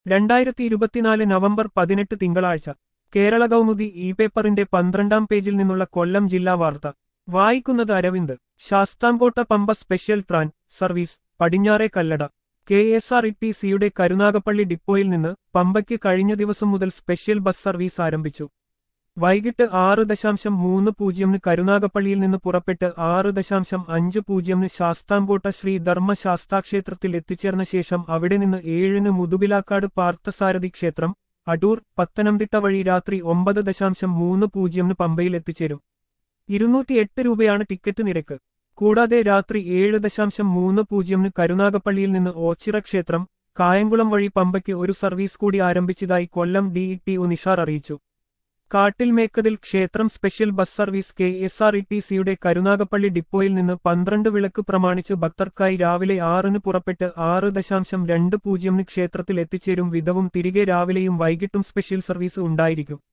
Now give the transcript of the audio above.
രണ്ടായിരത്തി ഇരുപത്തിനാല് നവംബർ പതിനെട്ട് തിങ്കളാഴ്ച കേരള കൗമുദി ഇ പേപ്പറിന്റെ പന്ത്രണ്ടാം പേജിൽ നിന്നുള്ള കൊല്ലം ജില്ലാ വാർത്ത വായിക്കുന്നത് അരവിന്ദ് ശാസ്താംകോട്ട പമ്പ സ്പെഷ്യൽ ട്രാൻ സർവീസ് പടിഞ്ഞാറെ Kallada K S R E T സിയുടെ കരുനാഗപ്പള്ളി ഡിപ്പോയിൽ നിന്ന് പമ്പയ്ക്ക് കഴിഞ്ഞ ദിവസം മുതൽ സ്പെഷ്യൽ ബസ് സർവീസ് ആരംഭിച്ചു വൈകിട്ട് ആറ് ദശാംശം മൂന്ന് പൂജ്യമിന് കരുനാഗപ്പള്ളിയിൽ നിന്ന് പുറപ്പെട്ട് ആറ് ദശാംശം അഞ്ച് പൂജ്യമിന് ശാസ്താംകോട്ട ശ്രീ ധർമ്മശാസ്താക്ഷേത്രത്തിൽ എത്തിച്ചേർന്ന ശേഷം അവിടെ നിന്ന് ഏഴിന് മുതുപിലാക്കാട് പാർത്ഥസാരഥി ക്ഷേത്രം അടൂർ പത്തനംതിട്ട വഴി രാത്രി ഒമ്പത് ദശാംശം മൂന്ന് പൂജ്യമിന് പമ്പയിൽ എത്തിച്ചേരും ഇരുന്നൂറ്റി എട്ട് രൂപയാണ് ടിക്കറ്റ് നിരക്ക് കൂടാതെ രാത്രി ഏഴ് ദശാംശം മൂന്ന് പൂജ്യമിന് കരുനാഗപ്പള്ളിയിൽ നിന്ന് ഓച്ചിറ ക്ഷേത്രം കായംകുളം വഴി പമ്പയ്ക്ക് ഒരു സർവീസ് കൂടി ആരംഭിച്ചതായി കൊല്ലം ഡിഇടി ഒ നിഷാർ അറിയിച്ചു കാട്ടിൽ മേക്കതിൽ ക്ഷേത്രം special bus service K S R E T സിയുടെ കരുനാഗപ്പള്ളി ഡിപ്പോയിൽ നിന്ന് പന്ത്രണ്ട് വിളക്ക് പ്രമാണിച്ച് ഭക്തർക്കായി രാവിലെ ആറിന് പുറപ്പെട്ട് ആറ് ദശാംശം രണ്ട് പൂജ്യമിന് ക്ഷേത്രത്തിൽ എത്തിച്ചേരും വിധവും തിരികെ രാവിലെയും വൈകിട്ടും സ്പെഷ്യൽ സർവീസ് ഉണ്ടായിരിക്കും